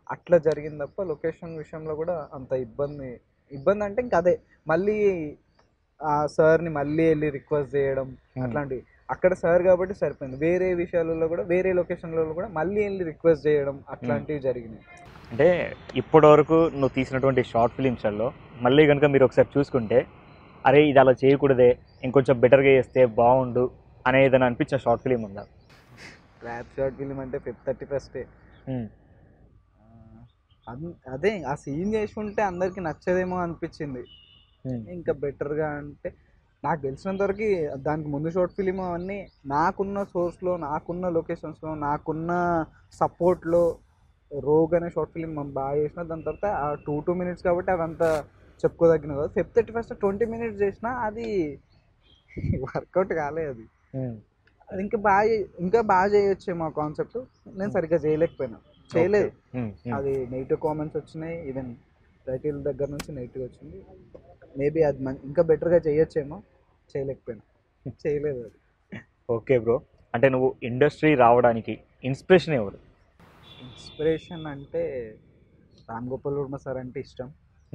అట్లా జరిగింది తప్ప లొకేషన్ విషయంలో కూడా అంత ఇబ్బంది ఇబ్బంది అంటే ఇంకా అదే మళ్ళీ ఆ సార్ని మళ్ళీ వెళ్ళి రిక్వెస్ట్ చేయడం అట్లాంటివి అక్కడ సార్ కాబట్టి సరిపోయింది వేరే విషయాలలో కూడా వేరే లొకేషన్లలో కూడా మళ్ళీ వెళ్ళి రిక్వెస్ట్ చేయడం అట్లాంటివి జరిగినాయి అంటే ఇప్పటి వరకు నువ్వు తీసినటువంటి షార్ట్ ఫిలిమ్స్లలో మళ్ళీ కనుక మీరు ఒకసారి చూసుకుంటే అరే ఇది అలా చేయకూడదే ఇంకొంచెం బెటర్గా చేస్తే బాగుండు అనేది అని అనిపించిన షార్ట్ ఫిలిం ఉందా ర్యాప్ షార్ట్ ఫిలిం అంటే ఫిఫ్ థర్టీ ఫస్టే అదే ఆ సీన్ చేసి ఉంటే అందరికి నచ్చదేమో అనిపించింది ఇంకా బెటర్గా అంటే నాకు తెలిసినంత వరకు దానికి ముందు షార్ట్ ఫిలిం అవన్నీ నాకున్న సోర్స్లో నాకున్న లొకేషన్స్లో నాకున్న సపోర్ట్లో రోగ్ అనే షార్ట్ ఫిలిం మనం బాగా చేసిన దాని తర్వాత ఆ టూ టూ మినిట్స్ కాబట్టి అదంతా చెప్పుకోదగినది కాదు ఫిఫ్ థర్టీ ఫస్ట్ ట్వంటీ మినిట్స్ చేసినా అది వర్కౌట్ కాలేదు అది అది ఇంకా బాగా చే- ఇంకా బాగా చేయొచ్చేమో ఆ కాన్సెప్ట్ నేను సరిగ్గా చేయలేకపోయినా చేయలేదు అది నెగిటివ్ కామెంట్స్ వచ్చినాయి ఈవెన్ రైటిల్ దగ్గర నుంచి నెగిటివ్ వచ్చింది మేబీ అది మం- ఇంకా బెటర్గా చేయొచ్చేమో చేయలేకపోయినా చేయలేదు అది ఓకే బ్రో అంటే నువ్వు ఇండస్ట్రీ రావడానికి ఇన్స్పిరేషన్ ఎవరు ఇన్స్పిరేషన్ అంటే రామ్ గోపాల్ వర్మ సార్ అంటే ఇష్టం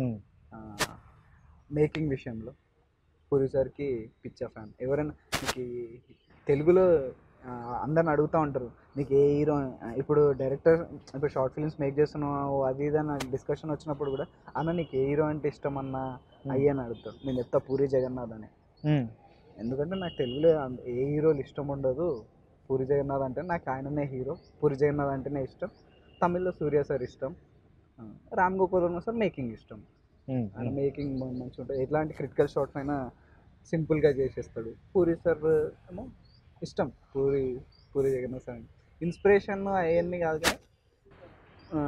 మేకింగ్ విషయంలో పూరి సార్కి పిచ్చా ఫ్యాన్ ఎవరైనా మీకు ఈ తెలుగులో ఆ, అందరిని అడుగుతూ ఉంటారు నీకు ఏ హీరో ఇప్పుడు డైరెక్టర్ ఇప్పుడు షార్ట్ ఫిల్మ్స్ మేక్ చేస్తున్నావు అది ఇది అని డిస్కషన్ వచ్చినప్పుడు కూడా అన్న నీకు ఏ హీరో అంటే ఇష్టం అన్న అయ్యి అని అడుగుతారు నేను చెప్తా పూరి జగన్నాథ్ అని ఎందుకంటే నాకు తెలుగులో అంత- ఏ హీరోలు ఇష్టం ఉండదు పూరి జగన్నాథ్ అంటే నాకు ఆయననే హీరో పూరి జగన్నాథ్ అంటేనే ఇష్టం తమిళ్లో సూర్య సార్ ఇష్టం ఆ, రామ్ గోపాల్ వర్మ సార్ మేకింగ్ ఇష్టం ఆయన మేకింగ్ మంచిగా ఉంటుంది ఎట్లాంటి క్రిటికల్ షాట్స్ అయినా సింపుల్గా చేసేస్తాడు పూరి సార్ ఏమో ఇష్టం పూరి పూరి జగన్నాథ్ సార్ ఇన్స్పిరేషన్ అవన్నీ కాదు కానీ ఆ,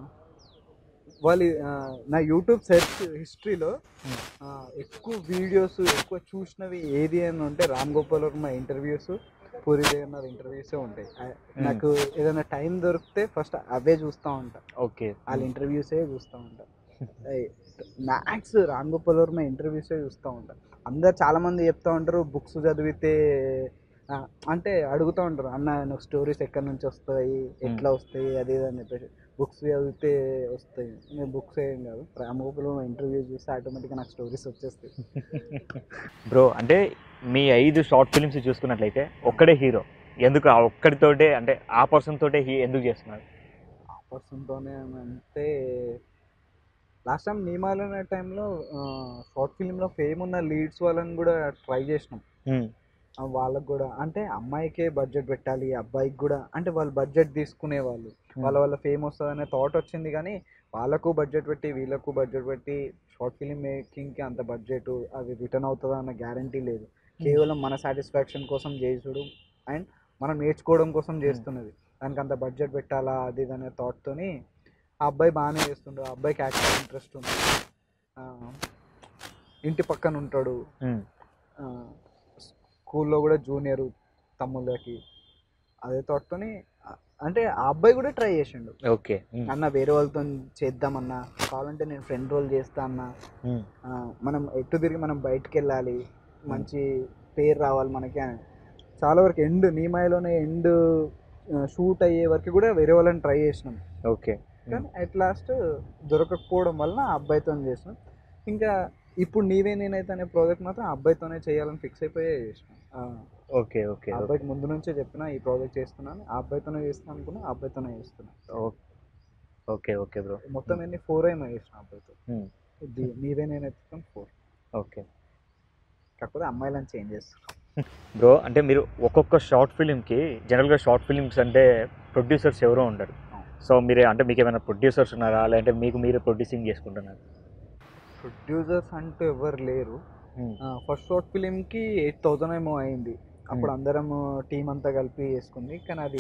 వాళ్ళు ఆ, నా యూట్యూబ్ సెర్చ్ హిస్టరీలో ఎక్కువ వీడియోస్ ఎక్కువ చూసినవి ఏది అని ఉంటే రామ్ గోపాల్ వర్మ ఇంటర్వ్యూస్ పూరి జగన్నాథ్ ఇంటర్వ్యూసే ఉంటాయి ఆ, నాకు ఏదైనా టైం దొరికితే ఫస్ట్ అవే చూస్తూ ఉంటా ఓకే వాళ్ళ ఇంటర్వ్యూసే చూస్తూ ఉంటా మ్యాథ్స్ రామ్ గోపాల్ వర్మ ఇంటర్వ్యూసే చూస్తూ ఉంటా అందరు చాలా మంది చెప్తా ఉంటారు బుక్స్ చదివితే ఆ, అంటే అడుగుతూ ఉంటారు అన్న నాకు స్టోరీస్ ఎక్కడి నుంచి వస్తాయి ఎట్లా వస్తాయి అది ఇది అని చెప్పేసి బుక్స్ చదివితే వస్తాయి నేను బుక్స్ ఏం కాదు రామ్ గోపాల్ వర్మ ఇంటర్వ్యూ చూస్తే ఆటోమేటిక్గా నాకు స్టోరీస్ వచ్చేస్తాయి బ్రో అంటే మీ ఐదు షార్ట్ ఫిలిమ్స్ చూసుకున్నట్లయితే ఒక్కడే హీరో ఎందుకు ఆ ఒక్కడితోటే అంటే ఆ పర్సన్ తోటే హీ ఎందుకు చేస్తున్నారు ఆ పర్సన్తోనే అంటే లాస్ట్ టైం నియమాలు అనే టైంలో షార్ట్ ఫిలింలో ఫేమ్ ఉన్న లీడ్స్ వాళ్ళని కూడా ట్రై చేసినాం ఆ వాళ్ళకి కూడా అంటే అమ్మాయికే బడ్జెట్ పెట్టాలి అబ్బాయికి కూడా అంటే వాళ్ళు బడ్జెట్ తీసుకునే వాళ్ళు వాళ్ళ వల్ల ఫేమ్ వస్తుంది అనే థాట్ వచ్చింది కానీ వాళ్ళకు బడ్జెట్ పెట్టి వీళ్ళకు బడ్జెట్ పెట్టి షార్ట్ ఫిలిం మేకింగ్కి అంత బడ్జెట్ అది రిటర్న్ అవుతుందా అన్న గ్యారంటీ లేదు కేవలం మన సాటిస్ఫాక్షన్ కోసం చేసుడు అండ్ మనం నేర్చుకోవడం కోసం చేస్తున్నది దానికి అంత బడ్జెట్ పెట్టాలా అది ఇది అనే థాట్తోని ఆ అబ్బాయి బాగానే చేస్తుండు ఆ అబ్బాయికి యాక్టింగ్ ఇంట్రెస్ట్ ఉంది ఆ, ఇంటి పక్కన ఉంటాడు ఆ, స్కూల్లో కూడా జూనియర్ తమ్ముళ్ళకి అదే థాట్తోని ఆ- అంటే ఆ అబ్బాయి కూడా ట్రై చేసిండు ఓకే అన్న వేరే వాళ్ళతో చేద్దామన్నా కావాలంటే నేను ఫ్రెండ్ రోల్ చేస్తా అన్న ఆ, మనం ఎటు తిరిగి మనం బయటికి వెళ్ళాలి మంచి పేరు రావాలి మనకి అని చాలా వరకు ఎండ్ నీమాయలోనే ఎండ్ షూట్ అయ్యే వరకు కూడా వేరే వాళ్ళని ట్రై చేసినాం ఓకే కానీ అట్ లాస్ట్ దొరకకపోవడం వలన ఆ అబ్బాయితో చేసినాం ఇంకా ఇప్పుడు నీవే నేనైతే అనే ప్రాజెక్ట్ మాత్రం ఆ అబ్బాయితోనే చేయాలని ఫిక్స్ అయిపోయే చేసినాం ఆ, ఓకే ఓకే ఆ అబ్బాయికి ముందు నుంచే చెప్పిన ఈ ప్రాజెక్ట్ చేస్తున్నాను ఆ అబ్బాయితోనే చేస్తాను అనుకున్నా ఆ అబ్బాయితోనే చేస్తున్నా ఓకే ఓకే బ్రో మొత్తం ఎన్ని ఫోర్ అయినా చేసిన అబ్బాయితో ఇది నీవే నేనైతే ఫోర్ ఓకే కాకపోతే అమ్మాయిలను చేంజ్ చేస్తాను బ్రో అంటే మీరు ఒక్కొక్క షార్ట్ ఫిలింకి జనరల్గా షార్ట్ ఫిలిమ్స్ అంటే ప్రొడ్యూసర్స్ ఎవరో ఉండరు సో మీరే అంటే మీకు ఏమైనా ప్రొడ్యూసర్స్ ఉన్నారా లేదంటే మీకు మీరే ప్రొడ్యూసింగ్ చేసుకుంటున్నారు ప్రొడ్యూసర్స్ అంటూ ఎవరు లేరు ఫస్ట్ షార్ట్ ఫిలింకి ఎయిట్ థౌజండ్ ఏమో అయింది అప్పుడు అందరం టీం అంతా కలిపి చేసుకుంది కానీ అది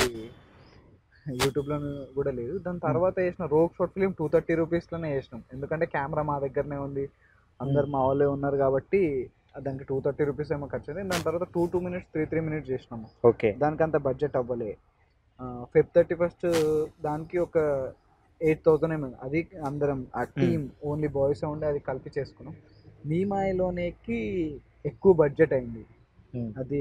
యూట్యూబ్లో కూడా లేదు దాని తర్వాత చేసిన Rogue short film two thirty రూపీస్లోనే చేసినాం ఎందుకంటే కెమెరా మా దగ్గరనే ఉంది అందరు మా వాళ్ళే ఉన్నారు కాబట్టి దానికి టూ థర్టీ రూపీస్ ఏమో ఖర్చు అయింది దాని తర్వాత two two minutes three three minutes చేసినాము ఓకే దానికి అంత బడ్జెట్ అవ్వలే ఫిఫ్ థర్టీ ఫస్ట్ దానికి ఒక ఎయిట్ థౌజండ్ ఏమో అది అందరం ఆ టీం ఓన్లీ బాయ్స్ ఉండే అది కలిపి చేసుకున్నాం మీమాయిలోనేకి ఎక్కువ బడ్జెట్ అయింది అది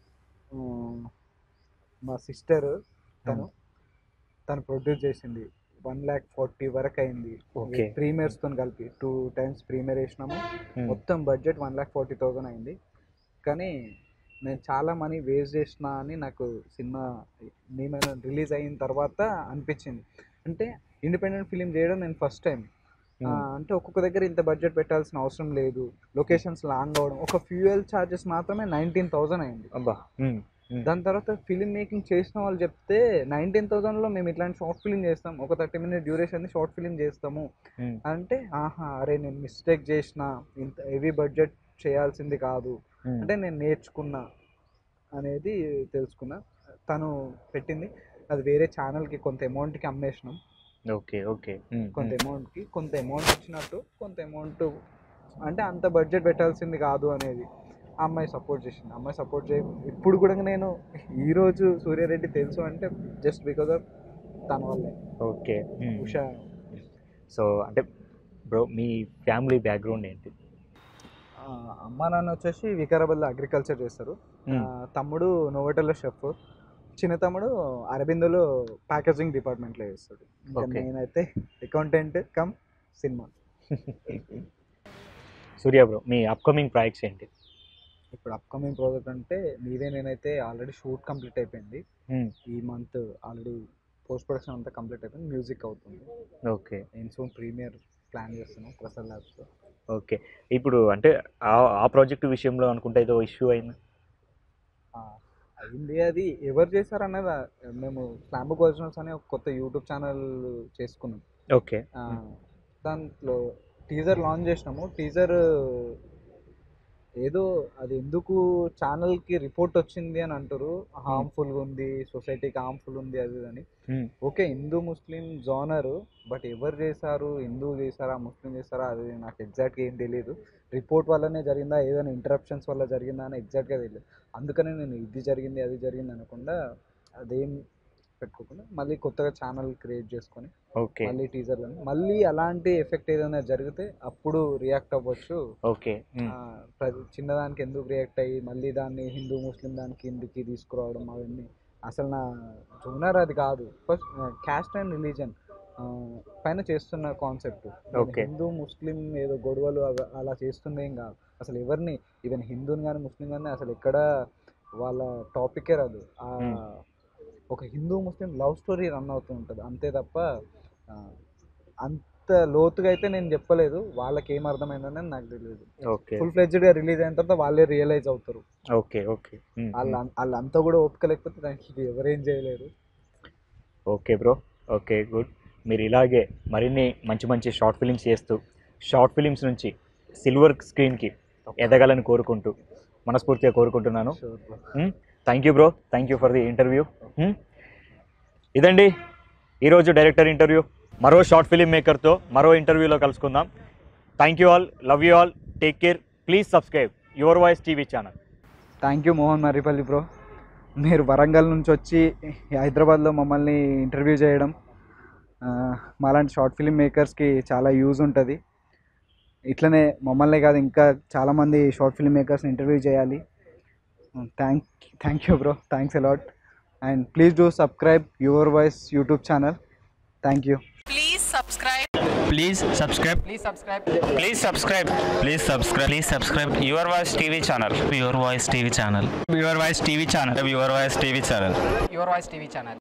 ఆ, మా సిస్టర్ తను తను ప్రొడ్యూస్ చేసింది వన్ ల్యాక్ ఫార్టీ వరకు అయింది Okay. ప్రీమియర్స్తో కలిపి టూ టైమ్స్ ప్రీమియర్ వేసినాము మొత్తం budget one lakh forty thousand అయింది కానీ నేను చాలా మనీ వేస్ట్ చేసిన అని నాకు సినిమా నేను రిలీజ్ అయిన తర్వాత అనిపించింది అంటే ఇండిపెండెంట్ ఫిలిం చేయడం నేను ఫస్ట్ టైం అంటే ఒక్కొక్క దగ్గర ఇంత బడ్జెట్ పెట్టాల్సిన అవసరం లేదు లొకేషన్స్ లాంగ్ అవడం ఒక ఫ్యూయల్ ఛార్జెస్ మాత్రమే నైన్టీన్ థౌజండ్ అయింది అబ్బా ఉమ్, ఉమ్. దాని తర్వాత ఫిలిం మేకింగ్ చేసిన వాళ్ళు చెప్తే నైన్టీన్ థౌజండ్లో మేము ఇట్లాంటి షార్ట్ ఫిలిం చేస్తాం ఒక thirty minute duration short film చేస్తాము ఉమ్. అంటే ఆహా అరే నేను మిస్టేక్ చేసిన ఇంత హెవీ బడ్జెట్ చేయాల్సింది కాదు ఉమ్. అంటే నేను నేర్చుకున్నా అనేది తెలుసుకున్నా తను పెట్టింది అది వేరే ఛానల్కి కొంత అమౌంట్కి అమ్మేసినాం ఓకే ఓకే ఉమ్, కొంత ఉమ్. అమౌంట్కి కొంత అమౌంట్ వచ్చినట్టు కొంత అమౌంట్ అంటే అంత బడ్జెట్ పెట్టాల్సింది కాదు అనేది ఆ అమ్మాయి సపోర్ట్ చేసింది ఆ అమ్మాయి సపోర్ట్ చేయ ఇప్పుడు కూడా నేను ఈరోజు సూర్యారెడ్డి తెలుసు అంటే జస్ట్ బికాజ్ ఆఫ్ తన వల్లే ఓకే ఉమ్. ఉషా సో అంటే బ్రో మీ ఫ్యామిలీ బ్యాక్గ్రౌండ్ ఏంటి ఆ, అమ్మ నాన్న వచ్చేసి వికారాబాద్లో అగ్రికల్చర్ చేస్తారు ఆ, తమ్ముడు నోవటల్లో షెఫ్ చిన్న తమ్ముడు అరబిందోలో ప్యాకేజింగ్ డిపార్ట్మెంట్లో చేస్తాడు ఇంకా Okay. నేనైతే accountant cum cinema Surya bro మీ అప్కమింగ్ ప్రాజెక్ట్స్ ఏంటి ఇప్పుడు అప్కమింగ్ ప్రాజెక్ట్ అంటే నీవే నేనైతే ఆల్రెడీ షూట్ కంప్లీట్ అయిపోయింది ఉమ్, ఈ మంత్ ఆల్రెడీ పోస్ట్ ప్రొడక్షన్ అంతా కంప్లీట్ అయిపోయింది మ్యూజిక్ అవుతుంది ఓకే నేను సోన్ ప్రీమియర్ ప్లాన్ చేస్తున్నాం ప్రసాద్ ల్యాబ్స్లో ఓకే ఇప్పుడు అంటే ఆ- ఆ ప్రాజెక్ట్ విషయంలో అనుకుంటే ఏదో ఇష్యూ అయింది అయింది అది ఎవరు చేశారు అన్నది ఆ, మేము స్లాంబుక్ ఒరిజినల్స్ అనే ఒక కొత్త యూట్యూబ్ ఛానల్ చేసుకున్నాం ఓకే ఆ, దాంట్లో టీజర్ లాంచ్ చేసినాము టీజర్ ఏదో అది ఎందుకు ఛానల్కి రిపోర్ట్ వచ్చింది అని అంటారు హార్మ్ఫుల్గా ఉంది సొసైటీకి హార్మ్ఫుల్ ఉంది అది ఇది అని ఉమ్, okay Hindu Muslim genre but ఎవరు చేశారు హిందూ చేశారా ముస్లిం చేశారా అది నాకు ఎగ్జాక్ట్గా ఏం తెలియదు రిపోర్ట్ వల్లనే జరిగిందా ఏదైనా ఇంటరప్షన్స్ వల్ల జరిగిందా అని ఎగ్జాక్ట్గా తెలియదు అందుకనే నేను ఇది జరిగింది అది జరిగింది అనకుండా అదేం పెట్టుకోకుండా మళ్ళీ కొత్తగా ఛానల్ క్రియేట్ చేసుకొని ఓకే మళ్ళీ టీజర్లను మళ్ళీ అలాంటి ఎఫెక్ట్ ఏదైనా జరిగితే అప్పుడు రియాక్ట్ అవ్వచ్చు ఓకే ఉమ్, ఆ, ప్రతి చిన్నదానికి ఎందుకు రియాక్ట్ అయ్యి మళ్ళీ దాన్ని హిందూ ముస్లిం దానికి కిందికి తీసుకురావడం అవన్నీ అసలు నా జోనర్ అది కాదు ఫస్ట్ క్యాస్ట్ అండ్ రిలీజన్ పైన చేస్తున్న కాన్సెప్ట్ Okay. హిందూ ముస్లిం ఏదో గొడవలు అవ- అలా చేస్తుంది ఏం కాదు అసలు ఎవరిని ఈవెన్ హిందూని కానీ ముస్లిం కానీ అసలు ఎక్కడ వాళ్ళ టాపికే రాదు ఆ, Hmm. ఒక Hindu Muslim love story run అవుతూ ఉంటుంది అంతే తప్ప ఆ, అంత లోతుగా అయితే నేను చెప్పలేదు వాళ్ళకి ఏం అర్థమైందని నాకు తెలియదు ఓకే ఫుల్ ఫ్లెడ్జ్డ్ గా రిలీజ్ అయిన తర్వాత వాళ్ళే రియలైజ్ అవుతారు ఓకే ఓకే ఉమ్, వాళ్ళ ఉమ్. వాళ్ళంతా కూడా ఓపిక లేకపోతే దానికి ఎవరేం చేయలేరు ఓకే బ్రో ఓకే గుడ్ మీరు ఇలాగే మరిన్ని మంచి మంచి షార్ట్ ఫిలిమ్స్ చేస్తూ షార్ట్ ఫిలిమ్స్ నుంచి సిల్వర్ స్క్రీన్కి ఎదగాలని కోరుకుంటూ మనస్ఫూర్తిగా కోరుకుంటున్నాను Sure bro. Thank you bro thank you for the interview ఇదండి ఈరోజు డైరెక్టర్ ఇంటర్వ్యూ మరో షార్ట్ ఫిలిం మేకర్తో మరో ఇంటర్వ్యూలో కలుసుకుందాం thank you all love you all take care please subscribe your voice TV channel thank you Mohan Marripalli bro మీరు వరంగల్ నుంచి వచ్చి హైదరాబాద్లో మమ్మల్ని ఇంటర్వ్యూ చేయడం ఆ, మాలాంటి షార్ట్ ఫిల్మ్ మేకర్స్కి చాలా యూజ్ ఉంటుంది ఇట్లనే మమ్మల్నే కాదు ఇంకా చాలామంది షార్ట్ ఫిల్మ్ మేకర్స్ని ఇంటర్వ్యూ చేయాలి thank thank you bro thanks a lot and please do subscribe your Voice YouTube channel thank you Please subscribe. Please subscribe. Please subscribe. Please subscribe. Please subscribe. Please subscribe. Your Voice TV channel. Your Voice TV channel. Your Voice TV channel. Your Voice TV channel. Your Voice TV channel.